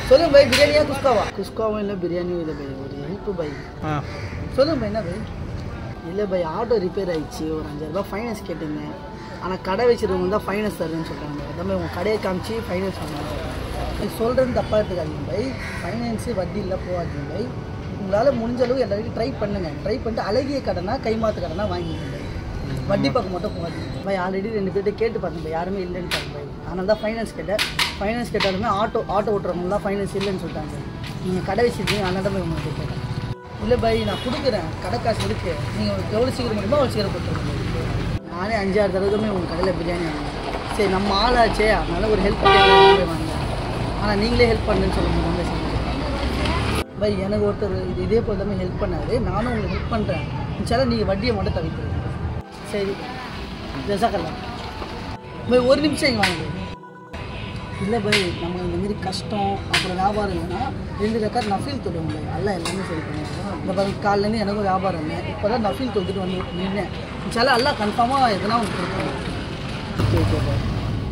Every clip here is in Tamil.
சொல்லுங்க பை பிரியாணியா குஸ்காவா குஸ்காவும் இல்லை பிரியாணியும் இல்லை பை ஒரு ஹெல்ப் பை ஆ சொல்லுங்க பை என்ன பை இல்லை பை ஆட்டோ ரிப்பேர் ஆயிடுச்சு ஒரு அஞ்சாயிரரூபா ஃபைனான்ஸ் கேட்டிருந்தேன் ஆனால் கடை வச்சிருக்கவங்க தான் ஃபைனான்ஸ் தருதுன்னு சொல்கிறாங்க அதான் உங்கள் கடையை காமிச்சு ஃபைனான்ஸ் பண்ணாங்க நீ சொல்கிறது தப்பாக எடுத்துக்காதீங்க பை ஃபைனான்ஸு வட்டி இல்லை போகாதீங்க பை உங்களால் முடிஞ்ச அளவு எல்லாருக்கும் ட்ரை பண்ணுங்கள் ட்ரை பண்ணிட்டு அழகிய கடனா கைமாத்து கடனா வாங்கிக்கோங்க பை வட்டி பக்கம் மட்டும் போகாதீங்க பை ஆல்ரெடி ரெண்டு பேர்ட்ட கேட்டு பார்த்தேன் பை யாருமே இல்லைன்னு பை அதனால தான் ஃபைனான்ஸ் கேட்டேன் ஃபைனான்ஸ் கேட்டாலுமே ஆட்டோ ஆட்டோ ஓட்டுறவங்க தான் ஃபைனான்ஸ் இல்லைன்னு சொல்லிட்டாங்க நீங்கள் கடை வச்சிருக்கீங்க அதனால தான் போய் உங்களுக்கு கேட்டேன் இல்லை பை நான் கொடுக்குறேன் கடை காசு இருக்கு நீங்கள் எவ்வளோ சீக்கிரம் முடியுமோ அவ்வளோ சீக்கிரம் கொடுத்துருங்க நானே அஞ்சாறு தடவை உங்கள் கடையில் பிரியாணி வாங்கினேன் சரி நம்ம ஆளாச்சே அதனால ஒரு ஹெல்ப் பண்ணி வாங்கினேன் ஆனால் நீங்களே ஹெல்ப் பண்ணுன்னு சொல்ல முடியும் பை எனக்கு ஒருத்தர் இது இதே போல் தான் ஹெல்ப் பண்ணாரு நானும் உங்களுக்கு ஹெல்ப் பண்ணுறேன் சில நீங்கள் வட்டியை மட்டும் தவிர்த்துருங்க சரி ஜசாக்கல்லாம் பை ஒரு நிமிஷம் இங்கே வாங்க இல்லை பை நம்ம இந்த மாதிரி கஷ்டம் அப்புறம் வியாபாரம் இல்லைன்னா ரெண்டு ரெக்கார்ட் நஃபீல் தொடுவோம் பை எல்லாம் எல்லாமே சரி பண்ணுவோம் இந்த பாருங்க காலையிலேருந்து எனக்கும் வியாபாரம் இல்லை இப்போ தான் நஃபீல் தொடுத்துட்டு வந்து நின்னேன் சில எல்லாம் கன்ஃபார்மாக எதனா ஒன்று கொடுப்போம் ஓகே ஓகே பை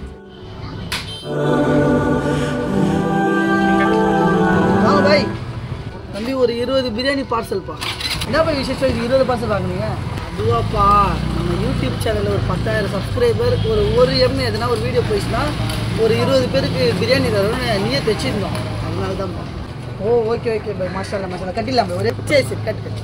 வாங்க பாய் தம்பி ஒரு இருபது பிரியாணி பார்சல்ப்பா என்ன போய் விசேஷம் இது இருபது பார்சல் வாங்குனீங்க அதுவாப்பா நம்ம யூடியூப் சேனலில் ஒரு பத்தாயிரம் சப்ஸ்கிரைபர் ஒரு ஒரு எம் எதனா ஒரு வீடியோ போயிடுச்சுன்னா ஒரு இருபது பேருக்கு பிரியாணி தரணும்னு நீயே தைச்சிருந்தோம் அதனால தான் oh okay okay bye master master கட்டிடலாம் பாய் ஒரே சரி சரி கட்டு கட்டு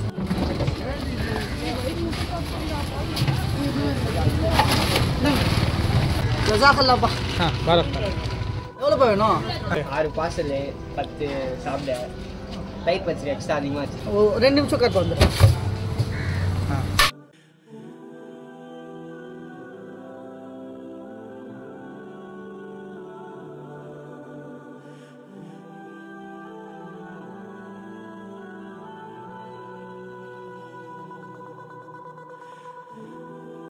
ஜசாக்கல்லாப்பா ஆ வரேன் எவ்வளோப்பா வேணும் ஆறு பார்சலு பத்து சாப்பிட லைட் பச்சரி எக்ஸ்ட்ரா அதிகமாக வச்சு ஓ ரெண்டு நிமிஷம் கட்டு வந்துடும்